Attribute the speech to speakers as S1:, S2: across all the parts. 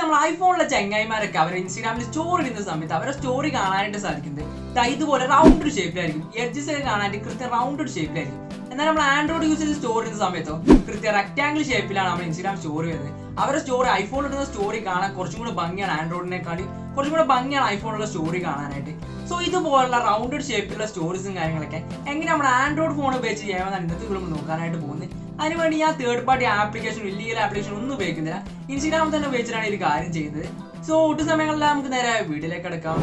S1: നമ്മൾ ഐഫോണിലെ ചങ്ങായിമാരൊക്കെ അവരെ ഇൻസ്റ്റാഗ്രാമിൽ സ്റ്റോറി ഇടുന്ന സമയത്ത് അവരെ സ്റ്റോറി കാണാനായിട്ട് സാധിക്കുന്നത് ദാ ഇതുപോലെ റൗണ്ട് ഷേപ്പിലായിരിക്കും എഡ്ജസ് ഒക്കെ കാണാനായിട്ട് കൃത്യം റൗണ്ട് ഷേപ്പിലായിരിക്കും എന്നാൽ നമ്മൾ ആൻഡ്രോയിഡ് യൂസ് ചെയ്ത് സ്റ്റോറി ഇടുന്ന സമയത്തോ കൃത്യം റെക്ടാംഗിൾ ഷേപ്പിലാണ് നമ്മൾ ഇൻസ്റ്റാഗ്രാം സ്റ്റോറി വരുന്നത് അവരുടെ സ്റ്റോറി ഐഫോൺ ഇടുന്ന സ്റ്റോറി കാണാൻ കുറച്ചും കൂടെ ഭംഗിയാണ് ആൻഡ്രോയിഡിനെക്കാട്ടി കുറച്ചും കൂടെ ഭംഗിയാണ് ഐഫോണിലുള്ള സ്റ്റോറി കാണാനായിട്ട് സോ ഇതുപോലുള്ള റൗണ്ടഡ് ഷേപ്പിലുള്ള സ്റ്റോറീസും കാര്യങ്ങളൊക്കെ എങ്ങനെ നമ്മുടെ ആൻഡ്രോയിഡ് ഫോൺ ഉപയോഗിച്ച് ചെയ്യാമെന്നാണ് ഇന്നത്തെ വീഡിയോ നോക്കാനായിട്ട് പോകുന്നത് അതിനുവേണ്ടി ഞാൻ third party application illegal application ഒന്നും ഉപയോഗിക്കുന്നില്ല ഇൻസ്റ്റാഗ്രാം തന്നെ ഉപയോഗിച്ചിട്ടാണ് ഈ കാര്യം ചെയ്യുന്നത് സോ ഒട്ടു സമയങ്ങളിൽ നമുക്ക് നേരെ വീഡിയോയിലേക്ക് എടുക്കാം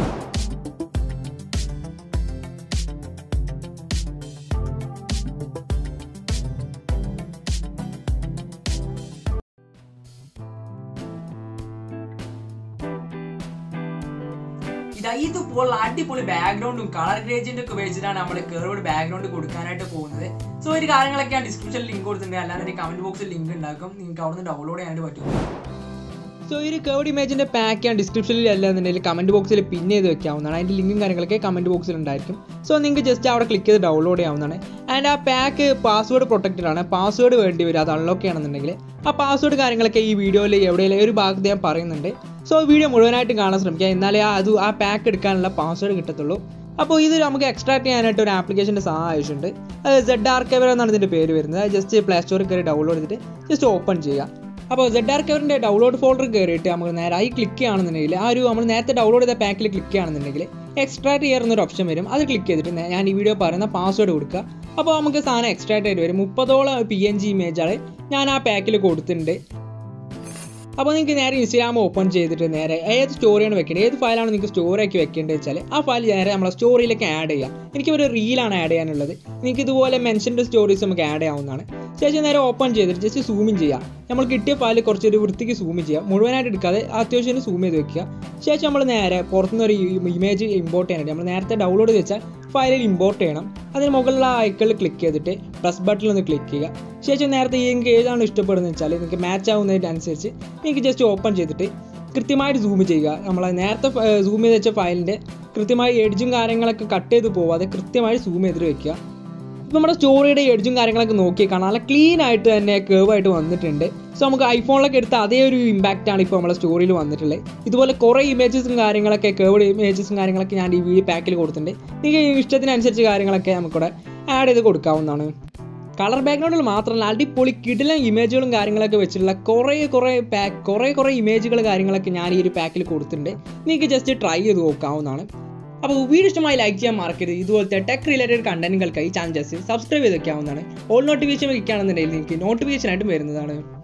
S1: ഇതാ ഇതുപോലുള്ള അടിപൊളി ബാക്ക്ഗ്രൗണ്ടും കളർ ഗ്രേജിന്റെ ഒക്കെ ഉപയോഗിച്ചിട്ടാണ് നമ്മൾ കേർവ്ഡ് ബാക്ക്ഗ്രൗണ്ട് കൊടുക്കാനായിട്ട് പോകുന്നത് സോ ഒരു കാര്യങ്ങളൊക്കെ ഞാൻ ഡിസ്ക്രിപ്ഷനിൽ ലിങ്ക് കൊടുത്തിട്ടുണ്ട് അല്ലാതെ കമന്റ് ബോക്സിൽ ലിങ്ക് ഉണ്ടാക്കും നിങ്ങൾക്ക് അവിടെ നിന്ന് ഡൗൺലോഡ് ചെയ്യാനായിട്ട് പറ്റും
S2: സോ ഈ ഒരു കേർഡ് ഇമേജിൻ്റെ പാക്ക് ഞാൻ ഡിസ്ക്രിപ്ഷനിൽ അല്ലാന്നുണ്ടെങ്കിൽ കമൻറ്റ് ബോക്സിൽ പിൻ ചെയ്ത് വെക്കാവുന്നതാണ് അതിൻ്റെ ലിങ്കും കാര്യങ്ങളൊക്കെ കമൻറ്റ് ബോക്സിൽ ഉണ്ടായിരിക്കും സോ നിങ്ങൾക്ക് ജസ്റ്റ് അവിടെ ക്ലിക്ക് ചെയ്ത് ഡൗൺലോഡ് ചെയ്യാവുന്നതാണ് ആൻഡ് ആ പാക്ക് പാസ്വേഡ് പ്രൊട്ടക്റ്റഡ് ആണ് പാസ്വേഡ് വേണ്ടി വരും അത് അൺലോക്ക് ചെയ്യണമെന്നുണ്ടെങ്കിൽ ആ പാസ്വേഡ് കാര്യങ്ങളൊക്കെ ഈ വീഡിയോയിൽ എവിടെയെങ്കിലും ഒരു ഭാഗത്ത് ഞാൻ പറയുന്നുണ്ട് സോ വീഡിയോ മുഴുവനായിട്ട് കാണാൻ ശ്രമിക്കുക എന്നാലേ ആ അത് ആ പാക്ക് എടുക്കാനുള്ള പാസ്വേഡ് കിട്ടത്തുള്ളൂ അപ്പോൾ ഇത് നമുക്ക് എക്സ്ട്രാക്ട് ചെയ്യാനായിട്ട് ഒരു ആപ്ലിക്കേഷൻ്റെ സഹായം ആവശ്യമുണ്ട് അത് സെഡ് ആർക്കൈവർ എന്നാണ് ഇതിൻ്റെ പേര് വരുന്നത് ജസ്റ്റ് പ്ലേ സ്റ്റോറിൽ കയറി ഡൗൺലോഡ് ചെയ്തിട്ട് ജസ്റ്റ് ഓപ്പൺ ചെയ്യുക അപ്പോൾ സെഡ് ആർ കവറിൻ്റെ ഡൗൺലോഡ് ഫോൾഡർ കയറിയിട്ട് നമുക്ക് നേരെ ആയി ക്ലിക്ക് ചെയ്യുകയാണെന്നുണ്ടെങ്കിൽ ആ ഒരു നമ്മൾ നേരത്തെ ഡൗൺലോഡ് ചെയ്ത പാക്കിൽ ക്ലിക്ക് ചെയ്യുകയാണെന്നുണ്ടെങ്കിൽ എക്സ്ട്രാക്ട് ചെയ്യുന്ന ഒരു ഓപ്ഷൻ വരും അത് ക്ലിക്ക് ചെയ്തിട്ട് നേ- ഞാൻ ഈ വീഡിയോ പറയുന്ന പാസ്വേഡ് കൊടുക്കുക അപ്പോൾ നമുക്ക് സാധനം എക്സ്ട്രാക്ട് ആയിട്ട് വരും മുപ്പതോളം പി എൻ ജി ഇമേജാണ് ഞാൻ ആ പാക്കിൽ കൊടുത്തിട്ടുണ്ട് അപ്പോൾ നിങ്ങൾക്ക് നേരെ ഇൻസ്റ്റാഗ്രാം ഓപ്പൺ ചെയ്തിട്ട് നേരെ ഏത് സ്റ്റോറിയാണ് വെക്കേണ്ടത് ഏത് ഫയലാണ് നിങ്ങൾക്ക് സ്റ്റോറി ആക്കി വെക്കേണ്ടത് വെച്ചാൽ ആ ഫയൽ നേരെ നമ്മളെ സ്റ്റോറിയിലേക്ക് ആഡ് ചെയ്യാം എനിക്ക് ഒരു റീലാണ് ആഡ് ചെയ്യാനുള്ളത് നിങ്ങൾക്ക് ഇതുപോലെ മെൻഷൻ്റെ സ്റ്റോറീസ് നമുക്ക് ആഡ് ചെയ്യാവുന്നതാണ് ശേഷം നേരെ ഓപ്പൺ ചെയ്തിട്ട് ജസ്റ്റ് സൂമിൻ ചെയ്യാം നമ്മൾ കിട്ടിയ ഫയൽ കുറച്ചൊരു വൃത്തിക്ക് സൂം ചെയ്യുക മുഴുവനായിട്ട് എടുക്കാതെ അത്യാവശ്യം സൂം ചെയ്ത് വെക്കുക ശേഷം നമ്മൾ നേരെ പുറത്തുനിന്ന് ഒരു ഇമേജ് ഇമ്പോർട്ട് ചെയ്യാനായിട്ട് നമ്മൾ നേരത്തെ ഡൗൺലോഡ് ചെയ്ത് വെച്ചാൽ ഫയലിൽ ഇമ്പോർട്ട് ചെയ്യണം അതിന് മുകളിലുള്ള ഐക്കണിൽ ക്ലിക്ക് ചെയ്തിട്ട് പ്ലസ് ബട്ടണിൽ ഒന്ന് ക്ലിക്ക് ചെയ്യുക ശേഷം നേരത്തെ നിങ്ങൾക്ക് ഏതാണ് ഇഷ്ടപ്പെടുന്നത് വെച്ചാൽ നിങ്ങൾക്ക് മാച്ച് ആവുന്നതിനനുസരിച്ച് നിങ്ങൾക്ക് ജസ്റ്റ് ഓപ്പൺ ചെയ്തിട്ട് കൃത്യമായിട്ട് സൂം ചെയ്യുക നമ്മൾ നേരത്തെ സൂം ചെയ്ത് വെച്ച ഫയലിൻ്റെ കൃത്യമായി എഡ്ജും കാര്യങ്ങളൊക്കെ കട്ട് ചെയ്ത് പോവാതെ കൃത്യമായി സൂം ചെയ്തിട്ട് വെക്കുക ഇപ്പം നമ്മുടെ സ്റ്റോറിയുടെ എഡ്ജും കാര്യങ്ങളൊക്കെ നോക്കി കാണാം നല്ല ക്ലീൻ ആയിട്ട് തന്നെ കേവ് ആയിട്ട് വന്നിട്ടുണ്ട് സോ നമുക്ക് ഐഫോണിലൊക്കെ എടുത്ത അതേ ഒരു ഇമ്പാക്റ്റ് ആണ് ഇപ്പോൾ നമ്മുടെ സ്റ്റോറിയിൽ വന്നിട്ടുള്ളത് ഇതുപോലെ കുറേ ഇമേജസും കാര്യങ്ങളൊക്കെ കേവഡ് ഇമേജസും കാര്യങ്ങളൊക്കെ ഞാൻ ഈ വീഡിയോ പാക്കിൽ കൊടുത്തിട്ടുണ്ട് നിങ്ങൾക്ക് ഇഷ്ടത്തിനനുസരിച്ച് കാര്യങ്ങളൊക്കെ നമുക്കിവിടെ ആഡ് ചെയ്ത് കൊടുക്കാവുന്നതാണ് കളർ ബാക്ക്ഗ്രൗണ്ടിൽ മാത്രമല്ല അടിപൊളി കിടിലൻ ഇമേജുകളും കാര്യങ്ങളൊക്കെ വെച്ചിട്ടുള്ള കുറേ കുറേ പാക്ക് കുറേ കുറേ ഇമേജുകൾ കാര്യങ്ങളൊക്കെ ഞാൻ ഈ ഒരു പാക്കിൽ കൊടുത്തിട്ടുണ്ട് നിങ്ങൾക്ക് ജസ്റ്റ് ട്രൈ ചെയ്ത് നോക്കാവുന്നതാണ് അപ്പോൾ വീഡിയോ ഇഷ്ടമായി ലൈക്ക് ചെയ്യാൻ മറക്കരുത് ഇതുപോലത്തെ ടെക് റിലേറ്റഡ് കണ്ടന്റുകൾക്കായി ചാനൽ ജസ്റ്റ് സബ്സ്ക്രൈബ് ചെയ്ത് വെക്കാവുന്നതാണ് ഓൾ നോട്ടിഫിക്കേഷൻ വയ്ക്കുകയാണെന്നുണ്ടെങ്കിൽ നിങ്ങൾക്ക് നോട്ടിഫിക്കേഷൻ ആയിട്ട് വരുന്നതാണ്